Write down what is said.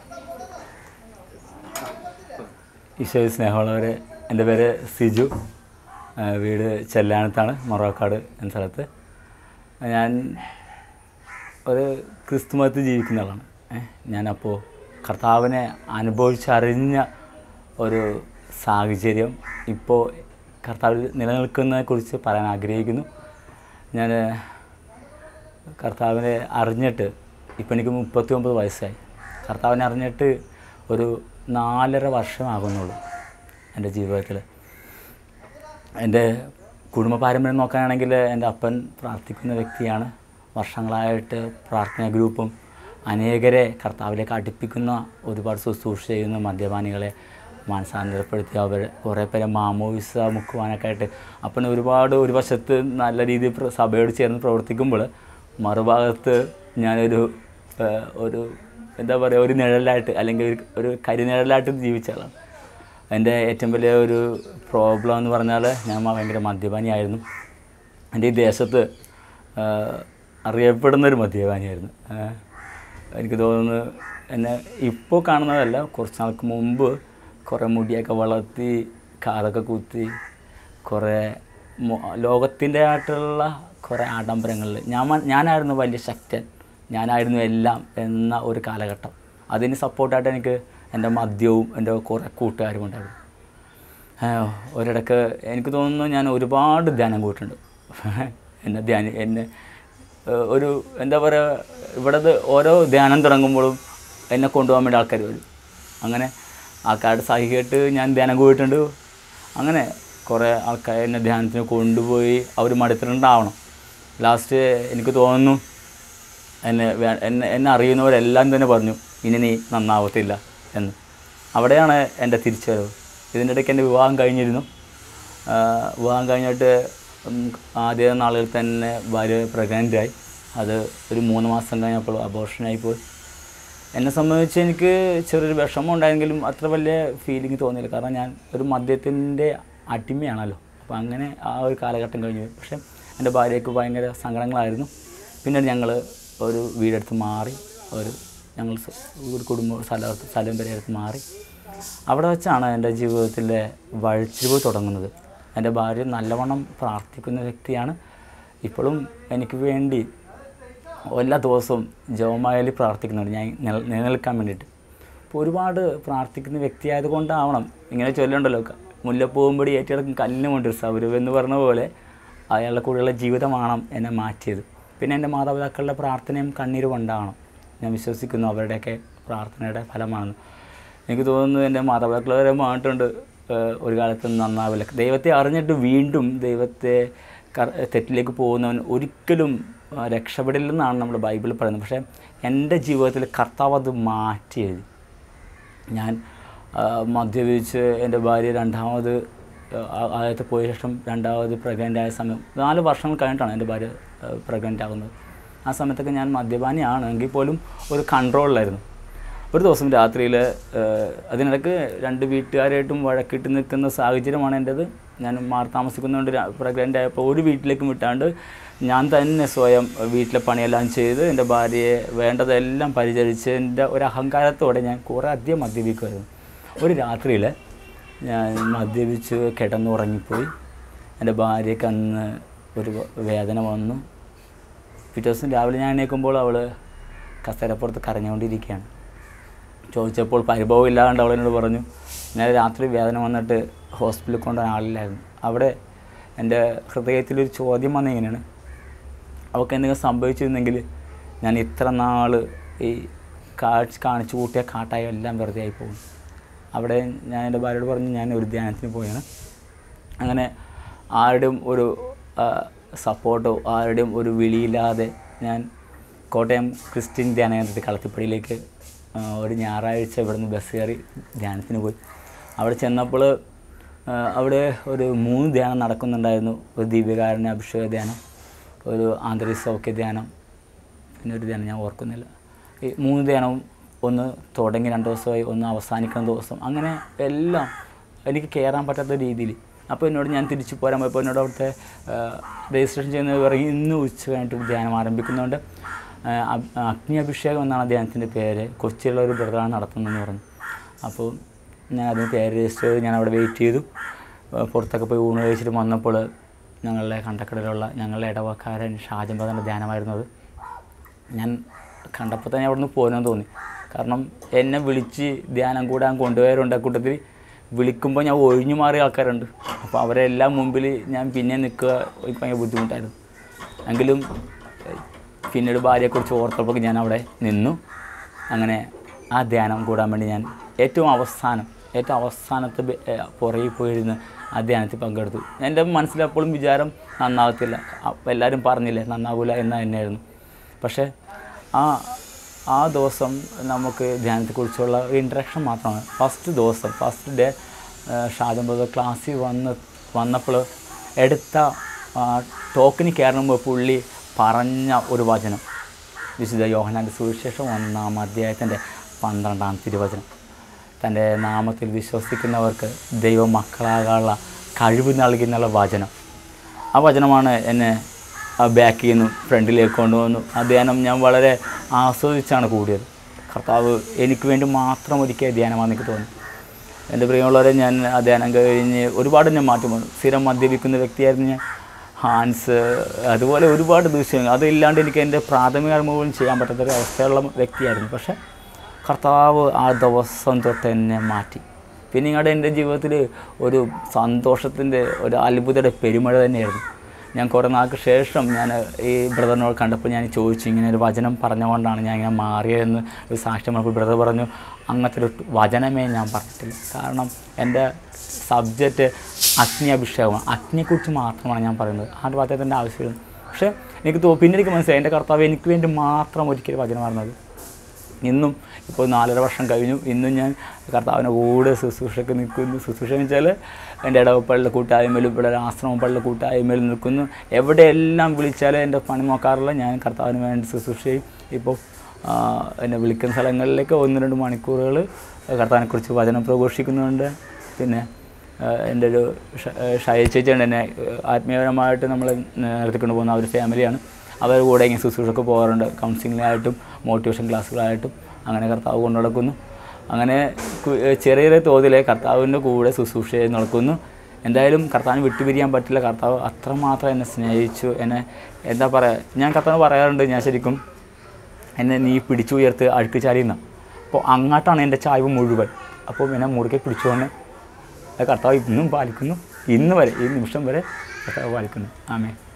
ഈശോ സ്നേഹമുള്ളവരെ എൻ്റെ പേര് സിജു ആ, വീട് ചെല്ലാനത്താണ് മൊറോക്കാട് എന്ന സ്ഥലത്ത് ഞാൻ ഒരു ക്രിസ്തുമതത്തിൽ ജീവിക്കുന്ന ആളാണ് ഏ, ഞാനപ്പോൾ കർത്താവിനെ അനുഭവിച്ചറിഞ്ഞ ഒരു സാഹചര്യം ഇപ്പോൾ കർത്താവിൽ നിലനിൽക്കുന്നതിനെക്കുറിച്ച് പറയാൻ ആഗ്രഹിക്കുന്നു ഞാൻ കർത്താവിനെ അറിഞ്ഞിട്ട് ഇപ്പം എനിക്ക് മുപ്പത്തി ഒമ്പത് വയസ്സായി കർത്താവിനെ അറിഞ്ഞിട്ട് ഒരു നാലര വർഷമാകുന്നുള്ളൂ എൻ്റെ ജീവിതത്തിൽ എൻ്റെ കുടുംബ പാരമ്പര്യം നോക്കുകയാണെങ്കിൽ എൻ്റെ അപ്പൻ പ്രാർത്ഥിക്കുന്ന വ്യക്തിയാണ് വർഷങ്ങളായിട്ട് പ്രാർത്ഥനാ ഗ്രൂപ്പും അനേകരെ കർത്താവിലേക്ക് അടുപ്പിക്കുന്ന ഒരുപാട് ശുശ്രൂഷ ചെയ്യുന്ന മദ്യപാനികളെ മാനസാന്തരപ്പെടുത്തി അവർ കുറേ പേരെ മാമോവിസ മുക്കുവാനൊക്കെ ആയിട്ട് അപ്പൻ ഒരുപാട് ഒരു വശത്ത് നല്ല രീതിയിൽ പ്ര- സഭയോട് ചേർന്ന് പ്രവർത്തിക്കുമ്പോൾ മറുഭാഗത്ത് ഞാനൊരു ഏഹ്, ഒരു എന്താ പറയുക ഒരു നിഴലായിട്ട് അല്ലെങ്കിൽ ഒരു ഒരു കരിനിഴലായിട്ട് ജീവിച്ച ആളാണ് എൻ്റെ ഏറ്റവും വലിയ ഒരു പ്രോബ്ലം എന്ന് പറഞ്ഞാൽ ഞാൻ ഭയങ്കര മദ്യപാനിയായിരുന്നു എൻ്റെ ഈ ദേശത്ത് ആ, അറിയപ്പെടുന്നൊരു മദ്യപാനിയായിരുന്നു ആ, എനിക്ക് തോന്നുന്നു എന്നെ ഇപ്പോൾ കാണുന്നതല്ല കുറച്ച് നാൾക്ക് മുമ്പ് കുറേ മുടിയൊക്കെ വളർത്തി കാതൊക്കെ കുത്തി കുറേ മൊ- ലോകത്തിൻ്റെ ആയിട്ടുള്ള കുറേ ആഡംബരങ്ങളിൽ ഞാൻ മ- ഞാനായിരുന്നു വലിയ ശക്തൻ ഞാനായിരുന്നു എല്ലാം എന്ന ഒരു കാലഘട്ടം അതിന് സപ്പോർട്ടായിട്ട് എനിക്ക് എൻ്റെ മദ്യവും എൻ്റെ കുറേ കൂട്ടുകാരും ഉണ്ടായിരുന്നു ആ, ഒരിടക്ക് എനിക്ക് തോന്നുന്നു ഞാൻ ഒരുപാട് ധ്യാനം കൂട്ടുണ്ട് എന്നെ ധ്യാനം എന്നെ ഏഹ്, ഒരു എന്താ പറയുക ഇവിടത് ഓരോ ധ്യാനം തുടങ്ങുമ്പോഴും എന്നെ കൊണ്ടുപോകാൻ വേണ്ടി ആൾക്കാർ വരും അങ്ങനെ ആൾക്കാരുടെ സഹി കേട്ട് ഞാൻ ധ്യാനം കൂടിയിട്ടുണ്ട് അങ്ങനെ കുറേ ആൾക്കാർ എന്നെ ധ്യാനത്തിന് കൊണ്ടുപോയി അവർ മടുത്തിട്ടുണ്ടാവണം ലാസ്റ്റ് എനിക്ക് തോന്നുന്നു എന്നെ വേ- എന്നെ എന്നെ അറിയുന്നവരെല്ലാം തന്നെ പറഞ്ഞു ഇനി നീ നന്നാവത്തില്ല എന്ന് അവിടെയാണ് എൻ്റെ തിരിച്ചുവരവ് ഇതിൻ്റെ ഇടയ്ക്ക് എൻ്റെ വിവാഹം കഴിഞ്ഞിരുന്നു ആ, വിവാഹം കഴിഞ്ഞിട്ട് ഉം, ആദ്യ നാളുകളിൽ തന്നെ ഭാര്യ പ്രഗ്നൻ്റായി അത് ഒരു മൂന്ന് മാസം കഴിഞ്ഞപ്പോൾ അബോർഷനായി പോയി എന്നെ സംബന്ധിച്ച് എനിക്ക് ചെറിയൊരു വിഷമം ഉണ്ടായെങ്കിലും അത്ര വലിയ ഫീലിംഗ് തോന്നിയില്ല കാരണം ഞാൻ ഒരു മദ്യത്തിൻ്റെ അടിമയാണല്ലോ അപ്പോൾ അങ്ങനെ ആ ഒരു കാലഘട്ടം കഴിഞ്ഞു പോയി. പക്ഷേ എൻ്റെ ഭാര്യയ്ക്ക് ഭയങ്കര സങ്കടങ്ങളായിരുന്നു പിന്നെ ഞങ്ങൾ ഒരു വീടെടുത്ത് മാറി ഒരു ഞങ്ങൾ സ- ഒരു കുടുംബ സ്ഥലത്ത് സ്ഥലം വരെ എടുത്ത് മാറി അവിടെ വെച്ചാണ് എൻ്റെ ജീവിതത്തിലെ വഴിച്ചിരിവ് തുടങ്ങുന്നത് എൻ്റെ ഭാര്യ നല്ലവണ്ണം പ്രാർത്ഥിക്കുന്ന വ്യക്തിയാണ് ഇപ്പോഴും എനിക്ക് വേണ്ടി എല്ലാ ദിവസവും ജോമായാലി പ്രാർത്ഥിക്കുന്നുണ്ട് ഞാൻ നില- നിലനിൽക്കാൻ വേണ്ടിയിട്ട് അപ്പോൾ ഒരുപാട് പ്രാർത്ഥിക്കുന്ന വ്യക്തിയായത് കൊണ്ടാവണം ഇങ്ങനെ ചൊല്ലുണ്ടല്ലോ ക- മുല്ലപ്പൂവുമ്പടി ഏറ്റെടുക്കും കല്ലിന് കൊണ്ട് സൗരവ് എന്ന് പറഞ്ഞ പോലെ അയാളുടെ കൂടെയുള്ള ജീവിതമാണ് എന്നെ മാറ്റിയത് പിന്നെ എൻ്റെ മാതാപിതാക്കളുടെ പ്രാർത്ഥനയും കണ്ണീരും കൊണ്ടാവണം ഞാൻ വിശ്വസിക്കുന്നു അവരുടെയൊക്കെ പ്രാർത്ഥനയുടെ ഫലമാണെന്ന് എനിക്ക് തോന്നുന്നു എൻ്റെ മാതാപിതാക്കൾ വരെ മായിട്ടുണ്ട് ഏഹ് ഒരു കാലത്ത് നന്നാവില്ല ദൈവത്തെ അറിഞ്ഞിട്ട് വീണ്ടും ദൈവത്തെ കർ- തെറ്റിലേക്ക് പോകുന്നവൻ ഒരിക്കലും ആ, രക്ഷപ്പെടില്ലെന്നാണ് നമ്മുടെ ബൈബിളിൽ പറയുന്നത് പക്ഷേ എൻ്റെ ജീവിതത്തിൽ കർത്താവ് അത് മാറ്റി എഴുതി ഞാൻ ആ, മദ്യപിച്ച് എൻ്റെ ഭാര്യ രണ്ടാമത് ആ- ആദ്യത്തെ പോയ ശേഷം രണ്ടാമത് പ്രഗ്നൻ്റ് ആയ സമയം നാല് വർഷങ്ങൾ കഴിഞ്ഞിട്ടാണ് എൻ്റെ ഭാര്യ പ്രഗ്നൻ്റ് ആകുന്നത് ആ സമയത്തൊക്കെ ഞാൻ മദ്യപാനിയാണ് എങ്കിൽ പോലും ഒരു കൺട്രോളിലായിരുന്നു ഒരു ദിവസം രാത്രിയിൽ അതിനിടയ്ക്ക് രണ്ട് വീട്ടുകാരായിട്ടും വഴക്കിട്ട് നിൽക്കുന്ന സാഹചര്യമാണ് എൻ്റേത് ഞാൻ മാറി താമസിക്കുന്നതുകൊണ്ട് പ്രഗ്നൻ്റ് ആയപ്പോൾ ഒരു വീട്ടിലേക്കും വിട്ടാണ്ട് ഞാൻ തന്നെ സ്വയം വീട്ടിലെ പണിയെല്ലാം ചെയ്ത് എൻ്റെ ഭാര്യയെ വേണ്ടതെല്ലാം പരിചരിച്ച് എൻ്റെ ഒരു അഹങ്കാരത്തോടെ ഞാൻ കുറേ അധികം മദ്യപിക്കുമായിരുന്നു ഒരു രാത്രിയിൽ ഞാൻ മദ്യപിച്ച് കിടന്നുറങ്ങിപ്പോയി എൻ്റെ ഭാര്യയ്ക്ക് അന്ന് ഒരു വേദന വന്നു പിറ്റേ ദിവസം രാവിലെ ഞാൻ എണീക്കുമ്പോൾ അവൾ കസേരപ്പുറത്ത് കരഞ്ഞുകൊണ്ടിരിക്കുകയാണ് ചോദിച്ചപ്പോൾ പരിഭവം ഇല്ലാണ്ട് അവൾ എന്നോട് പറഞ്ഞു ഇന്നലെ രാത്രി വേദന വന്നിട്ട് ഹോസ്പിറ്റലിൽ കൊണ്ടുപോകാൻ ആളില്ലായിരുന്നു അവിടെ എൻ്റെ ഹൃദയത്തിലൊരു ചോദ്യം വന്ന ഇങ്ങനെയാണ് അവൾക്ക് എന്തെങ്കിലും സംഭവിച്ചിരുന്നെങ്കിൽ ഞാൻ ഇത്ര നാൾ ഈ കാഴ്ച കാണിച്ചു കൂട്ടിയ കാട്ടായ എല്ലാം വെറുതെ ആയി പോകും അവിടെ ഞാൻ എൻ്റെ ഭാര്യയോട് പറഞ്ഞു ഞാൻ ഒരു ധ്യാനത്തിന് പോയാണ് അങ്ങനെ ആരുടെയും ഒരു സപ്പോർട്ടോ ആരുടെയും ഒരു വിളിയില്ലാതെ ഞാൻ കോട്ടയം ക്രിസ്ത്യൻ ധ്യാന കേന്ദ്രത്തിൽ കളത്തിപ്പടിയിലേക്ക് ആ, ഒരു ഞായറാഴ്ച ഇവിടുന്ന് ബസ് കയറി ധ്യാനത്തിന് പോയി അവിടെ ചെന്നപ്പോൾ ആ, അവിടെ ഒരു മൂന്ന് ധ്യാനം നടക്കുന്നുണ്ടായിരുന്നു ഒരു ദിവ്യകാരുണ്യ അഭിഷേക ധ്യാനം ഒരു ആന്തരിക സൗഖ്യ ധ്യാനം പിന്നെ ഒരു ധ്യാനം ഞാൻ ഓർക്കുന്നില്ല ഈ മൂന്ന് ധ്യാനവും ഒന്ന് തുടങ്ങി രണ്ട് ദിവസമായി ഒന്ന് അവസാനിക്കുന്ന ദിവസം അങ്ങനെ എല്ലാം എനിക്ക് കയറാൻ പറ്റാത്ത രീതിയിൽ അപ്പോൾ എന്നോട് ഞാൻ തിരിച്ചു പോരാൻ പോയപ്പോൾ എന്നോട് അവിടുത്തെ രജിസ്ട്രേഷൻ ചെയ്യുന്നവർ പറയും ഇന്ന് ഉച്ച കഴിഞ്ഞിട്ട് ധ്യാനം ആരംഭിക്കുന്നുണ്ട് ആ, അ- അഗ്നി അഭിഷേകം എന്നാണ് അദ്ദേഹത്തിൻ്റെ പേര് കൊച്ചിയിലുള്ള ഒരു ബ്രദറാണ് നടത്തുന്നതെന്ന് പറഞ്ഞു അപ്പോൾ ഞാൻ അതിന് പേര് രജിസ്റ്റർ ചെയ്ത് ഞാൻ അവിടെ വെയിറ്റ് ചെയ്തു ആ, പുറത്തൊക്കെ പോയി ഊണ് കഴിച്ചിട്ട് വന്നപ്പോൾ ഞങ്ങളുടെ കണ്ടക്കടയിലുള്ള ഞങ്ങളുടെ ഇടവക്കാരൻ ഷാജൻ ബ്രദറിൻ്റെ ധ്യാനമായിരുന്നു അത് ഞാൻ കണ്ടപ്പോൾ തന്നെ അവിടെ നിന്ന് പോരാൻ തോന്നി കാരണം എന്നെ വിളിച്ച് ധ്യാനം കൂടാൻ കൊണ്ടുപോയവരുണ്ട് ആ കൂട്ടത്തിൽ വിളിക്കുമ്പോൾ ഞാൻ ഒഴിഞ്ഞു മാറിയ ആൾക്കാരുണ്ട് അപ്പോൾ അവരെല്ലാം മുമ്പിൽ ഞാൻ പിന്നെ നിൽക്കുക എനിക്ക് ഭയങ്കര ബുദ്ധിമുട്ടായിരുന്നു എങ്കിലും ഏഹ്, പിന്നീട് ഭാര്യയെക്കുറിച്ച് ഓർത്തപ്പോൾ ഞാൻ അവിടെ നിന്നു അങ്ങനെ ആ ധ്യാനം കൂടാൻ വേണ്ടി ഞാൻ ഏറ്റവും അവസാനം ഏറ്റവും അവസാനത്തെ ബെ- ഏഹ്, പുറകിൽ പോയിരുന്ന് ആ ധ്യാനത്തിൽ പങ്കെടുത്തു എൻ്റെ മനസ്സിലെപ്പോഴും വിചാരം നന്നാകത്തില്ല അപ്പോൾ എല്ലാവരും പറഞ്ഞില്ലേ നന്നാവില്ല എന്ന് തന്നെയായിരുന്നു പക്ഷേ ആ ആ ദിവസം നമുക്ക് ധ്യാനത്തെക്കുറിച്ചുള്ള ഒരു ഇൻട്രക്ഷൻ മാത്രമാണ് ഫസ്റ്റ് ദിവസം ഫസ്റ്റ് ഡേ ഷാജമ്പത് ക്ലാസ്സിൽ വന്ന് വന്നപ്പോൾ എടുത്ത ടോക്കന് കയറുമ്പോൾ പുള്ളി പറഞ്ഞ ഒരു വചനം വിശുദ്ധ യോഹനാൻ്റെ സുവിശേഷം ഒന്നാം അധ്യായത്തിൻ്റെ പന്ത്രണ്ടാം തിരുവചനം തൻ്റെ നാമത്തിൽ വിശ്വസിക്കുന്നവർക്ക് ദൈവ മക്കളാകാനുള്ള കഴിവ് നൽകുന്നുള്ള വചനം ആ വചനമാണ് എന്നെ ആ ബാക്കിൽ നിന്ന് ഫ്രണ്ടിലേക്ക് കൊണ്ടുവന്നു ആ ധ്യാനം ഞാൻ വളരെ ആസ്വദിച്ചാണ് കൂടിയത് കർത്താവ് എനിക്ക് വേണ്ടി മാത്രം ഒരുക്കിയ ധ്യാനമാണെന്ന് എനിക്ക് തോന്നി എൻ്റെ പ്രിയമുള്ളവരെ ഞാൻ ആ ധ്യാനം കഴിഞ്ഞ് ഒരുപാട് ഞാൻ മാറ്റം വന്നു സ്ഥിരം മദ്യപിക്കുന്ന വ്യക്തിയായിരുന്നു ഞാൻ ഹാൻസ് അതുപോലെ ഒരുപാട് ദൃശ്യങ്ങൾ അതില്ലാണ്ട് എനിക്ക് എൻ്റെ പ്രാഥമിക അനുഭവം ചെയ്യാൻ പറ്റാത്തൊരു അവസ്ഥയുള്ള വ്യക്തിയായിരുന്നു പക്ഷേ കർത്താവ് ആ ദിവസം തൊട്ട് എന്നെ മാറ്റി പിന്നെ ഇങ്ങോട്ട് എൻ്റെ ജീവിതത്തിൽ ഒരു സന്തോഷത്തിൻ്റെ ഒരു അത്ഭുതയുടെ പെരുമഴ തന്നെയായിരുന്നു ഞാൻ കുറേ നാൾക്ക് ശേഷം ഞാൻ ഈ ബ്രദറിനോട് കണ്ടപ്പോൾ ഞാൻ ചോദിച്ചു ഇങ്ങനെ ഒരു വചനം പറഞ്ഞുകൊണ്ടാണ് ഞാൻ ഇങ്ങനെ മാറിയതെന്ന് ഒരു സാക്ഷ്യം പറഞ്ഞപ്പോൾ ബ്രദർ പറഞ്ഞു അങ്ങനത്തെ ഒരു വചനമേ ഞാൻ പറഞ്ഞിട്ടില്ല കാരണം എൻ്റെ സബ്ജക്റ്റ് അഗ്നി അഭിഷേകമാണ് അഗ്നിയെക്കുറിച്ച് മാത്രമാണ് ഞാൻ പറയുന്നത് ആ ഒരു വചനത്തിൻ്റെ ആവശ്യമില്ല പക്ഷേ എനിക്ക് തോ പിന്നെ എനിക്ക് മനസ്സിലായി എൻ്റെ കർത്താവ് എനിക്ക് വേണ്ടി മാത്രം ഒരിക്കലും വചനമായിരുന്നത് ഇന്നും ഇപ്പോൾ നാലര വർഷം കഴിഞ്ഞു ഇന്നും ഞാൻ കർത്താവിൻ്റെ കൂടെ ശുശ്രൂഷയ്ക്ക് നിൽക്കുന്നു ശുശ്രൂഷ എന്ന് വെച്ചാൽ എൻ്റെ ഇടവപ്പള്ളിയുടെ കൂട്ടായ്മയിലും ഇവിടെ ആശ്രമം പള്ളിയുടെ കൂട്ടായ്മയിൽ നിൽക്കുന്നു എവിടെയെല്ലാം വിളിച്ചാലും എൻ്റെ പണി നോക്കാറില്ല ഞാൻ കർത്താവിന് വേണ്ടി ശുശ്രൂഷ ചെയ്യും ഇപ്പോൾ ആ, എന്നെ വിളിക്കുന്ന സ്ഥലങ്ങളിലേക്ക് ഒന്ന് രണ്ട് മണിക്കൂറുകൾ കർത്താവിനെക്കുറിച്ച് വചനം പ്രഘോഷിക്കുന്നുണ്ട് പിന്നെ ആ, എൻ്റെ ഒരു ഷ- ഷയ ചേച്ചിയുണ്ട് എന്നെ ആത്മീയപരമായിട്ട് നമ്മൾ നടത്തിക്കൊണ്ട് പോകുന്ന ആ ഒരു ഫാമിലിയാണ് അവരുടെ കൂടെ ഇങ്ങനെ ശുശ്രൂഷക്ക് പോകാറുണ്ട് കൗൺസിലിംഗിലായിട്ടും മോട്ടിവേഷൻ ക്ലാസ്സുകളായിട്ടും അങ്ങനെ കർത്താവ് കൊണ്ടു നടക്കുന്നു അങ്ങനെ കു- ചെറിയ ചെറിയ തോതിൽ കർത്താവിൻ്റെ കൂടെ ശുശ്രൂഷ ചെയ്ത് നടക്കുന്നു എന്തായാലും കർത്താവിന് വിട്ടുപിരിയാൻ പറ്റില്ല കർത്താവ് അത്രമാത്രം എന്നെ സ്നേഹിച്ചു എന്നെ എന്താ പറയുക ഞാൻ കർത്താവ് പറയാറുണ്ട് ഞാൻ ശരിക്കും എന്നെ നീ പിടിച്ചു ഉയർത്ത് അഴുക്ക് ചാരിയുന്ന അപ്പോൾ അങ്ങോട്ടാണ് എൻ്റെ ചായ്വ് മുഴുവൻ അപ്പോൾ എന്നെ മുറുകെ പിടിച്ചുകൊണ്ട് കർത്താവ് ഇന്നും പാലിക്കുന്നു ഇന്ന് വരെ ഈ നിമിഷം വരെ കർത്താവ് പാലിക്കുന്നു ആമേ